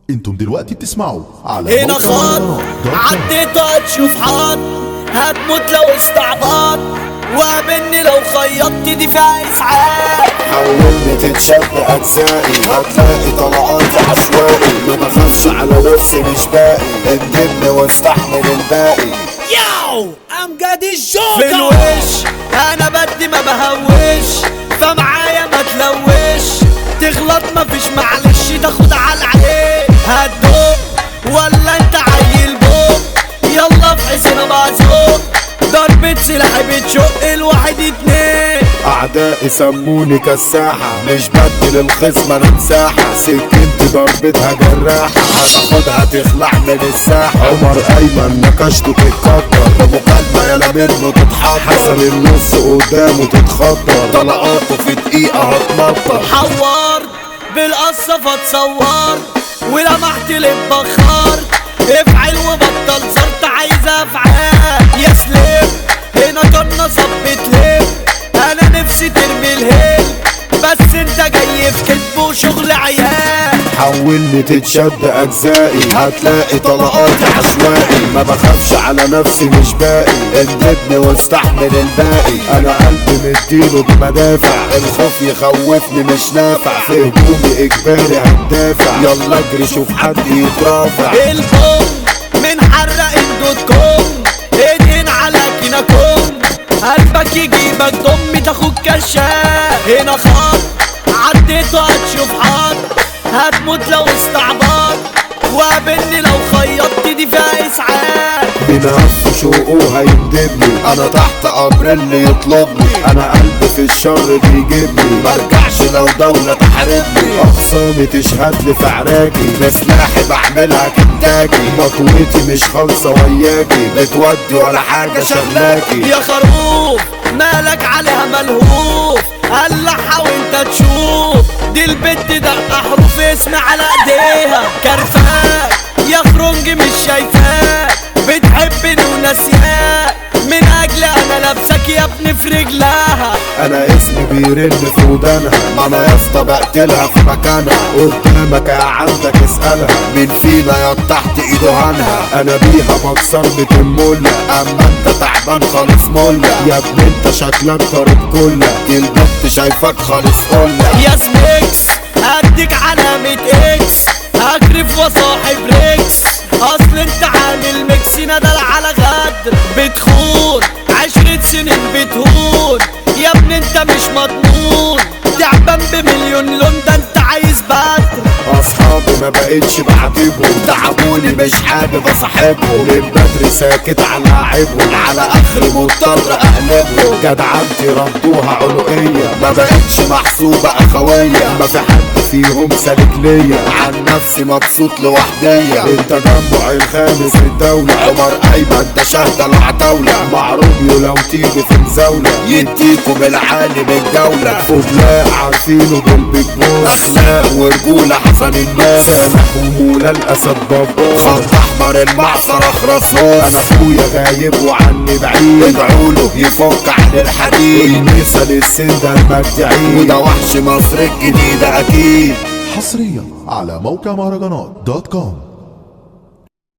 انتم دلوقتي بتسمعوا على هنا موقع خط مهرجانات دوت كوم. عديت هتشوف حد هتموت لو استعبط وقابلني لو خيطت دي فيها اسعاف حولني تتشد اجزائي هتلاقي طلقاتي عشوائي ما بخافش على نفسي مش باقي اندبني واستحمل الباقي ياو امجد الجوكر في الوش انا بدي ما بهوش فمعايا ما تلوش تغلط مفيش معلش تاخد على العين هتدوق ولا انت عيل بوق يلا في حسنا بعزوق ضربة سلاحي بتشق الواحد اتنين اعدائي سموني كساحة مش بدل الخصم انا مساحة سكنتي ضربتها جراحة هتاخدها تخلع من الساحة عمر ايمن نكشته تتكبر بمكالمة يلا منه تتحط حسن النص قدامه تتخطر طلقاته في دقيقة هتنطر حورت بالقصة فاتصورت ولمحت للبخار افعل وبطل زرت عايز افعال يا سليم هنا كان صبت ليه انا نفسي ترمي الهيل بس انت جاي في كذب وشغل عيال حولني تتشد اجزائي هتلاقي طلقاتي عشوائي ما بخافش على نفسي مش باقي اندبني واستحمل الباقي انا قلبي مديله بمدافع الخوف يخوفني مش نافع في هجومي اجباري هتدافع يلا اجري شوف حد يترافع البوم من حرق دوت كوم ايدين على كيناكوم قلبك يجيبك ضم تاخد كشاف هنا خط عديت هتشوف حد هتموت لو استعبط وقابلني لو خيطت دي فيها اسعاف بنفس شوقه هيندبني انا تحت امر اللي يطلبني انا قلبي في الشر بيجيبني مرجعش لو دولة تحاربني اخصامي تشهد لي في عراكي بسلاحي بعملها كنتاكي مطويتي مش خالصة وياكي بتودي ولا حاجة شغلاكي يا خروف مالك عليها ملهوف قلعها وانت تشوف دي البت ده احرف اسم على ايديها كرفاك يا خرنج مش شايفاك بتحبني وناسياك من اجل انا لابسك يا ابني في رجلها انا اسمي بيرن في ودانها ما انا يا اسطى بقتلها في مكانها قدامك يا عندك اسالها مين فينا يا تحت ايده هنها انا بيها بكسر بيت المولة اما انت تعبان خالص مولة يا ابني انت شكلك ضارب كلة البنت شايفاك خالص قلة يا سميكس اديك علامة اكس اكرف وصاحب ريكس اصل انت عامل ميكس ندل على غدر بتخون عشرة سنين بتهون يا ابني انت مش مضمون تعبان بمليون لون ده انت عايز بدر اصحابي ما بقتش بعاتبهم تعبوني مش حابب اصاحبهم من بدري ساكت على عيبهم على اخر مضطر اقلبهم جدعنتي ردوها عنقية ما بقتش محسوبة اخوية ما في حد فيهم سالك ليا عن نفسي مبسوط لوحديا انت جنبه الخامس في الدولة عمر ايمن ده شهد العتاولة معروف لو تيجي في مزاولة يديكم العالي من الجولة فضلاء عارفينه بالبيج بوس اخلاق ورجولة حسن الناس سامح ومولى الاسد بابا خط احمر المعصر اخرس انا اخويا غايب وعني بعيد ادعوله يفك عن الحديد المثل السندة المجدعين وده وحش مصر الجديدة اكيد حصريا على موقع مهرجانات دوت كوم